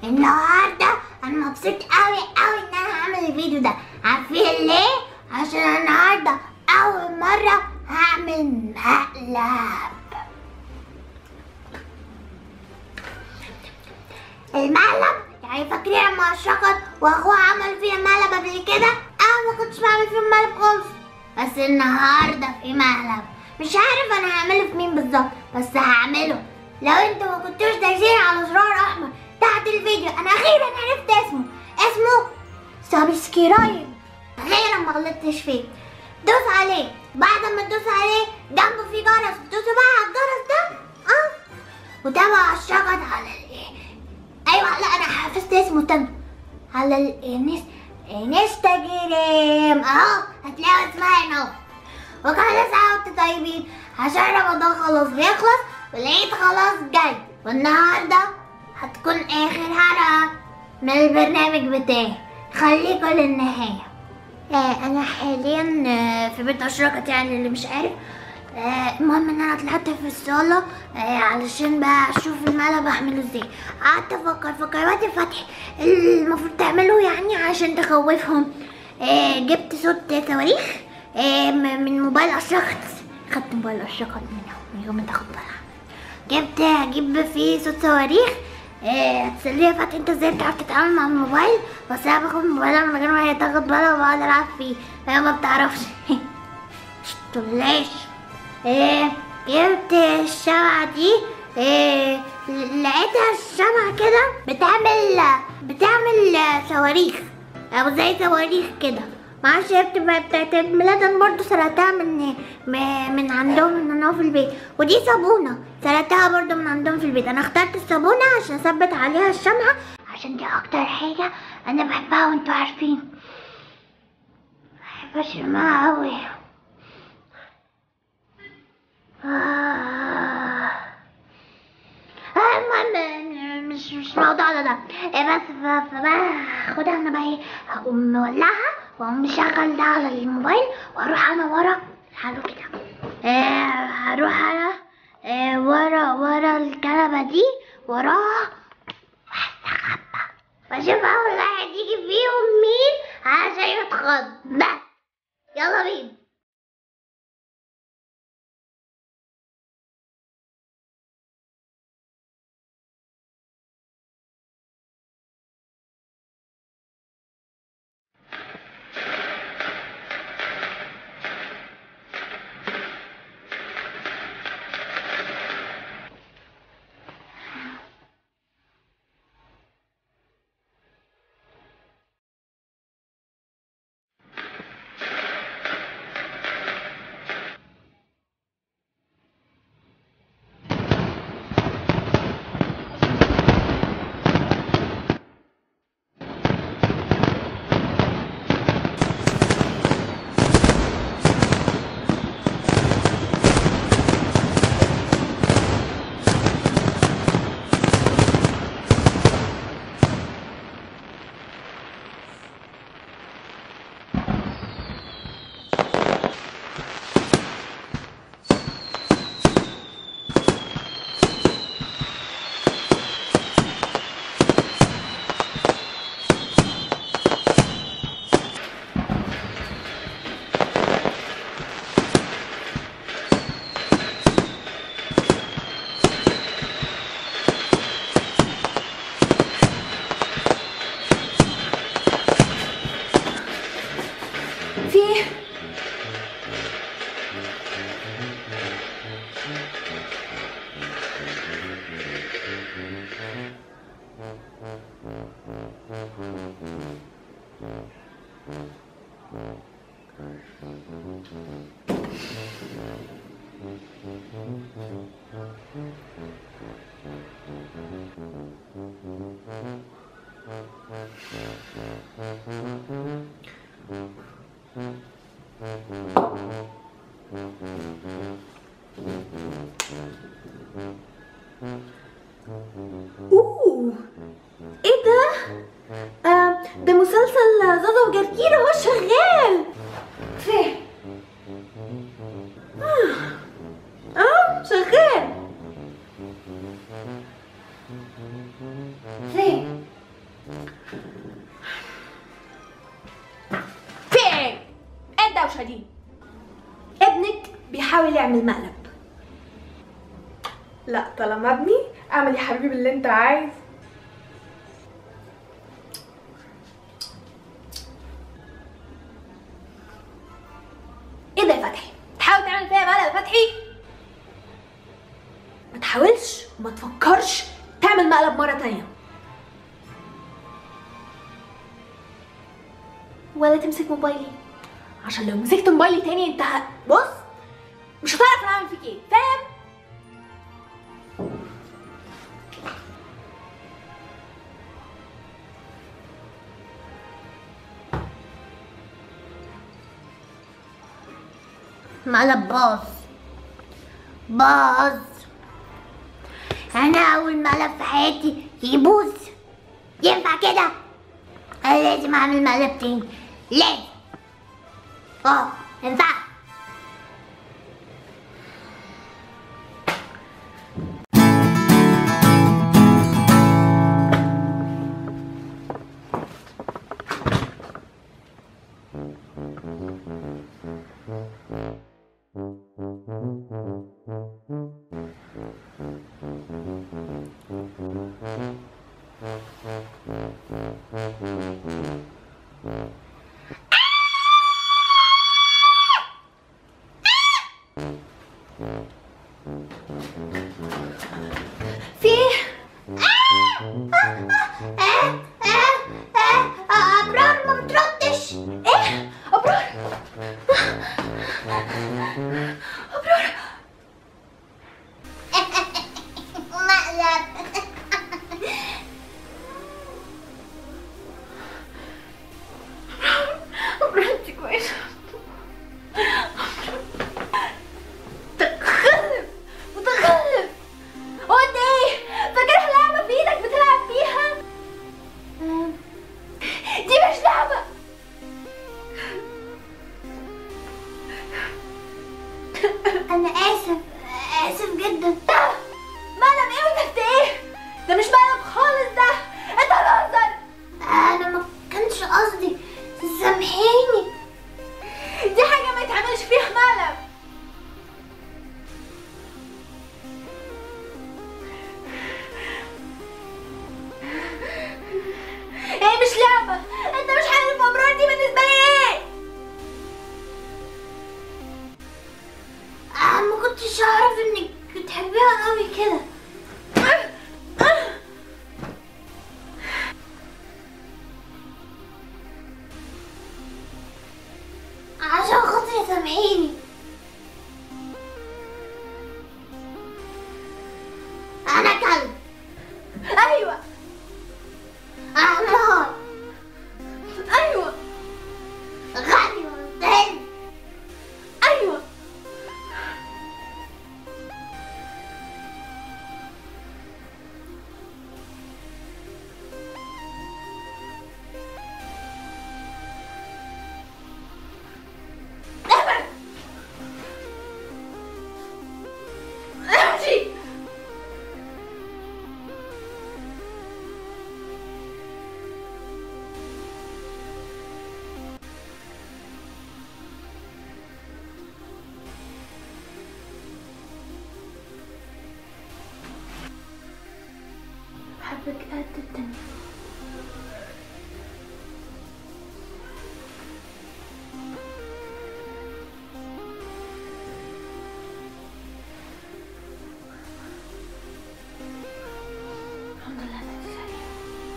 النهارده انا مبسوط قوي قوي ان انا هعمل الفيديو ده عارفين ليه عشان النهارده اول مره هعمل مقلب المقلب يعني فاكرين لما اشرقت واخوها عمل فيها مقلب قبل كده انا ما كنتش بعمل فيه مقلب خالص بس النهارده في مقلب مش عارف انا هعمله في مين بالظبط بس هعمله لو انتوا ما كنتوش دايسين على زرار احمر تحت الفيديو انا اخيرا عرفت اسمه اسمه سبسكرايب اخيرا ما غلطتش فيه دوس عليه بعد ما تدوس عليه جنبه في جرس دوسوا بقى على الجرس ده اه وتابعوا الشغل على ال ايوه لا انا حفظت اسمه تاني على الانس انستجرام اهو هتلاقوا اسمها هنا اهو وكان ساعة وانتوا طيبين عشان رمضان خلاص بيخلص والعيد خلاص جاي والنهارده هتكون اخر حلقة من البرنامج بتاعي خليكوا للنهاية آه انا حاليا آه، في بيت اشرقت يعني اللي مش عارف آه، المهم ان انا طلعت في الصالة آه، علشان بقى اشوف المقلب اعمله ازاي قعدت افكر في قنوات فتحي المفروض تعمله يعني عشان تخوفهم آه، جبت صوت صواريخ آه، م- من موبايل اشرقت خدت موبايل اشرقت منه من يوم ما تاخد بالها جبت اجيب فيه صوت صواريخ آه، تسألني يا فتحي انت ازاي بتعرف تتعامل مع الموبايل بس انا باخد موبايلها من غير ما هي تاخد بالها وبقعد العب فيه فهي ما بتعرفش شطلاش ايه جبت الشمعة دي ايه لقيتها الشمعة كده بتعمل بتعمل صواريخ او زي صواريخ كده معرفش هي بتبقى بتاعت عيد ميلاد انا برضه سرقتها من م- من عندهم من هنا في البيت ودي صابونة سرقتها برضه من عندهم في البيت انا اخترت الصابونة عشان اثبت عليها الشمعة عشان دي اكتر حاجة انا بحبها وانتوا عارفين بحب اشربها اوي آه. آه، المهم مش مش موضوع ده ده إيه بس ف- فباخدها انا بقى ايه هقوم مولعها واقوم مشغل ده على الموبايل واروح انا ورا حلو كده إيه هروح انا إيه ورا ورا الكنبه دي وراها واستخبى واشوف اول واحد يجي فيهم مين عشان يتخض بس يلا بينا في ايه؟ اوه ايه ده؟ آه ده مسلسل زازا وجرجير اهو شغال فين؟ اه آه، شغال فين؟ الدوشه دي ابنك بيحاول يعمل مقلب لا طالما ابني اعمل يا حبيبي اللي انت عايز ايه ده يا فتحي تحاول تعمل فيها مقلب يا فتحي ما تحاولش وما تفكرش تعمل مقلب مره تانية ولا تمسك موبايلي عشان لو مسكت موبايلي تاني انت ه- بص مش هتعرف انا اعمل فيك ايه فاهم مقلب باظ باظ انا اول مقلب في حياتي يبوظ ينفع كده انا لازم اعمل مقلب تاني لازم اه ينفع في ايه ابرار ما بتردش ايه ابرار مقلب ابرار انت كويسه متخلف متخلف هو انت ايه فاكرها لعبه في ايدك بتلعب فيها دي مش لعبه انا اسف اسف جدا مقلب ايه وتحت ايه ده مش مقلب خالص ده انت بتهزر انا ما كانش قصدي سامحيني دي حاجه ما يتعملش فيها مقلب ايه مش لعبه انت مش عارف ابرار دي بالنسبه لي ايه انا ما كنتش اعرف انك بتحبيها قوي كده عشان خاطري سامحيني انا كلب ايوه احمر ايوه غني ومستهل ايوه ابعد امشي بحبك قد الدنيا الحمد لله انك سليم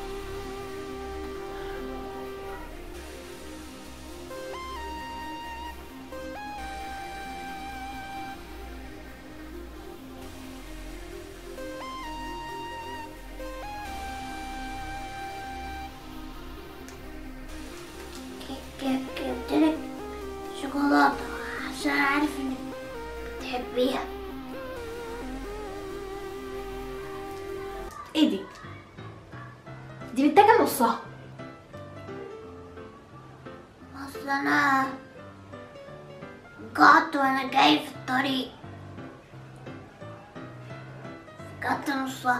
جبت لك شوكولاتة عشان عارف انك بتحبيها ايه دي دي بتاكل نصها اصل انا جعت وانا جاي في الطريق جعت نصها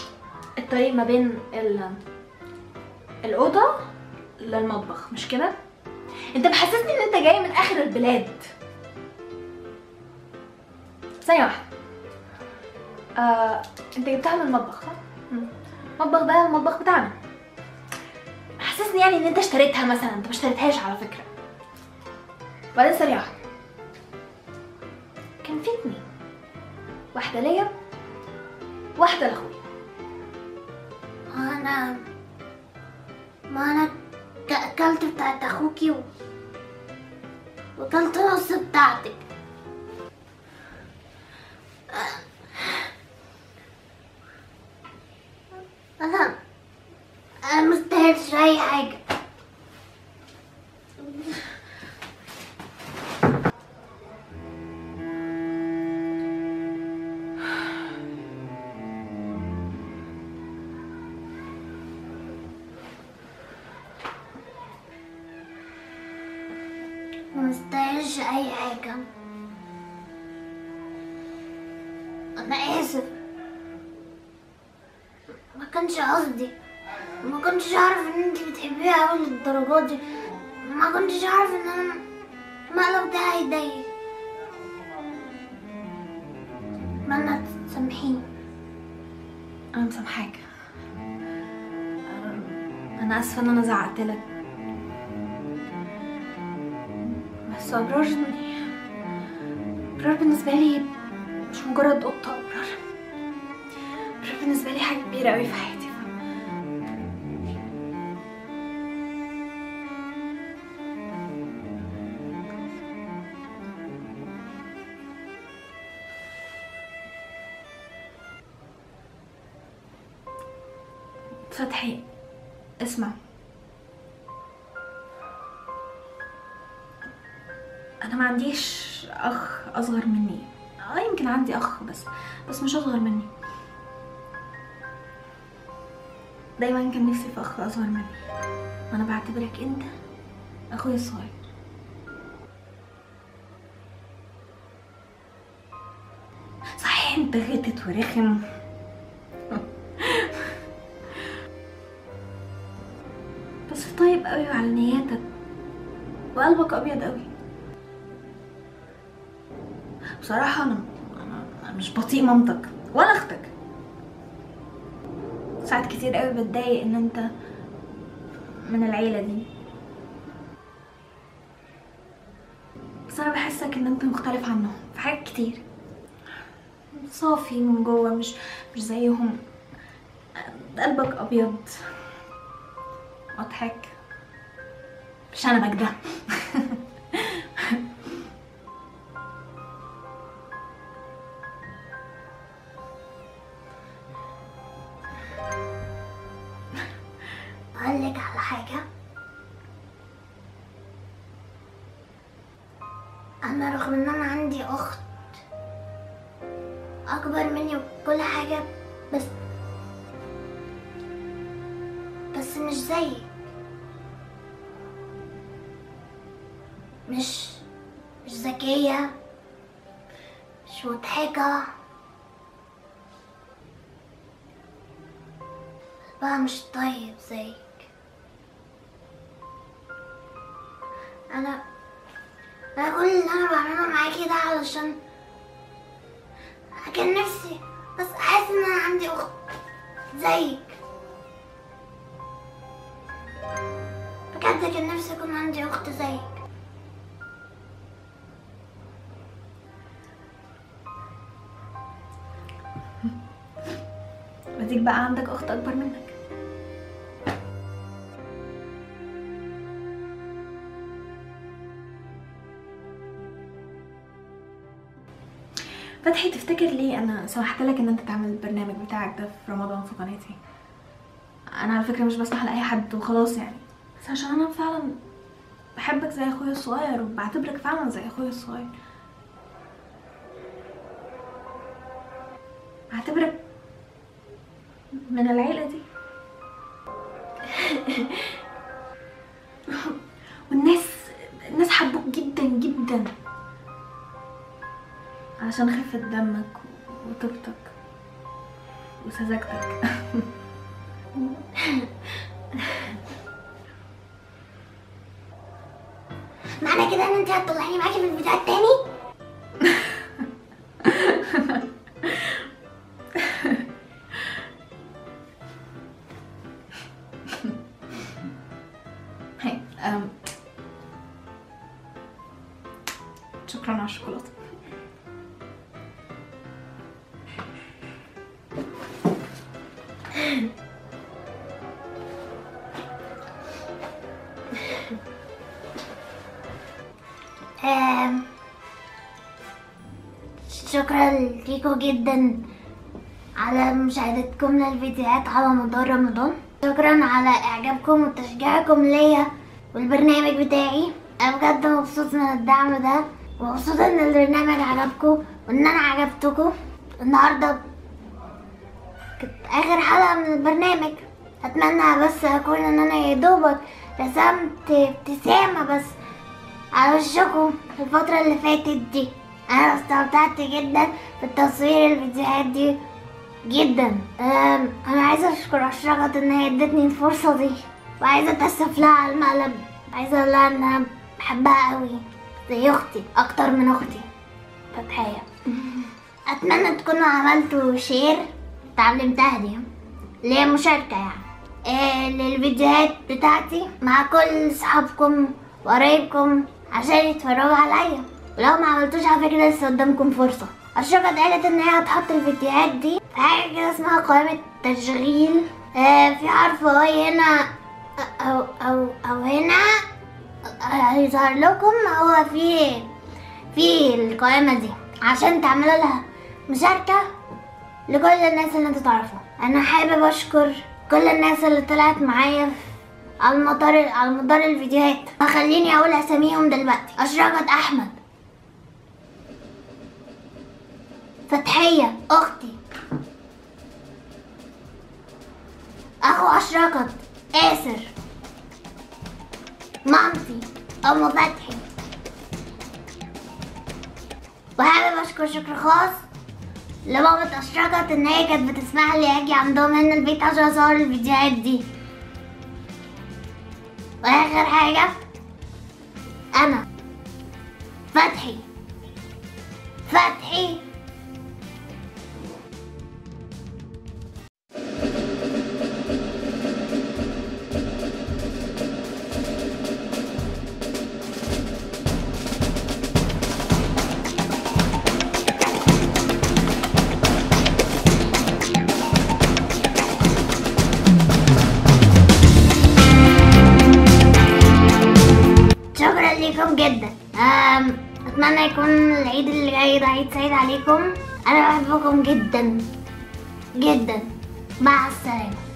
الطريق ما بين ال الأوضة للمطبخ مش كده؟ انت محسسني ان انت جاي من اخر البلاد ثانيه واحده آه، انت جبتها من المطبخ صح؟ مم. المطبخ ده المطبخ بتاعنا حسسني يعني ان انت اشتريتها مثلا انت ما اشتريتهاش على فكره وبعدين ثانيه واحده كان في اتنين واحده ليا واحده لاخويا ما انا ما انا ك- اكلت بتاعت اخوكي و... وكلت نص بتاعتك انا انا مستاهلش اي حاجه مستاهلش اي حاجه انا اسف ما كانش قصدي ما كنتش اعرف ان انت بتحبيها قوي للدرجات دي ما كنتش اعرف ان انا المقلب ده هيضايق اتمنى تسامحيني انا مسامحاك انا اسفه ان انا زعقت لك بس ابرار ابرار بالنسبه لي مش مجرد قطه ابرار ابرار بالنسبه لي حاجه كبيره قوي في حياتي فتحي اسمع انا ما عنديش اخ اصغر مني اه يمكن عندي اخ بس بس مش اصغر مني دايما كان نفسي في اخ اصغر مني وانا بعتبرك انت اخويا الصغير صحيح انت غتت ورخم بس طيب قوي وعلى نياتك وقلبك ابيض قوي بصراحة أنا أنا مش بطيء مامتك ولا أختك ساعات كتير قوي بتضايق إن أنت من العيلة دي بس أنا بحسك إن أنت مختلف عنهم في حاجات كتير صافي من جوه مش مش زيهم قلبك أبيض مضحك شنبك ده اقول لك على حاجه انا رغم ان انا عندي اخت اكبر مني وكل حاجه بس بس مش زيك مش مش ذكيه مش مضحكه بقى مش طيب زيك انا انا كل اللي انا بعمله معاكي ده علشان أنا كان نفسي بس احس ان انا عندي اخت زيك بجد كان نفسي يكون عندي اخت زيك وديك بقى عندك أخت أكبر منك فتحي تفتكر ليه انا سمحت لك ان انت تعمل البرنامج بتاعك ده في رمضان في قناتي انا على فكره مش بسمح لاي حد وخلاص يعني بس عشان انا فعلا بحبك زي اخويا الصغير وبعتبرك فعلا زي اخويا الصغير بعتبرك من العيله دي والناس الناس حبوك جدا جدا عشان خفة دمك وطيبتك وسذاجتك معنى كده ان انت هتطلعيني معاكي في البتاع التاني هي أم. شكرا على الشوكولاته آم، شكرا ليكم جدا على مشاهدتكم للفيديوهات على مدار رمضان شكرا على اعجابكم وتشجيعكم ليا والبرنامج بتاعي انا بجد مبسوط من الدعم ده ومبسوطة ان البرنامج عجبكم وان انا عجبتكم النهارده كانت اخر حلقة من البرنامج اتمنى بس اكون ان انا يا دوبك رسمت ابتسامة بس على وشكم الفترة اللي فاتت دي انا استمتعت جدا بتصوير الفيديوهات دي جدا أم، انا عايزة اشكر اشرقت ان هي ادتني الفرصة دي وعايزة اتاسف لها على المقلب عايزة اقول لها ان انا بحبها قوي زي اختي اكتر من اختي فتحية اتمنى تكونوا عملتوا شير اتعلمتها دي اللي هي مشاركة يعني آه للفيديوهات بتاعتي مع كل صحابكم وقرايبكم عشان يتفرجوا عليا ولو ما عملتوش على فكرة لسه قدامكم فرصة الشركة قالت ان هي هتحط الفيديوهات دي في حاجة كده اسمها قائمة تشغيل آه في حرف اي هنا او او او هنا هيظهر لكم هو في في القائمة دي عشان تعملوا لها مشاركة لكل الناس اللي انتوا تعرفوها انا حابب اشكر كل الناس اللي طلعت معايا في على المدار على مدار الفيديوهات خليني اقول اساميهم دلوقتي اشرقت احمد فتحية اختي اخو اشرقت اسر مامتي ام فتحي وحابب اشكر شكر خاص لمامة اشرقت ان هي كانت بتسمح لي اجي عندهم هنا البيت عشان اصور الفيديوهات دي واخر حاجة انا فتحي فتحي شكرا لكم جدا أم، اتمنى يكون العيد اللي جاي ده عيد سعيد عليكم انا بحبكم جدا جدا مع السلامه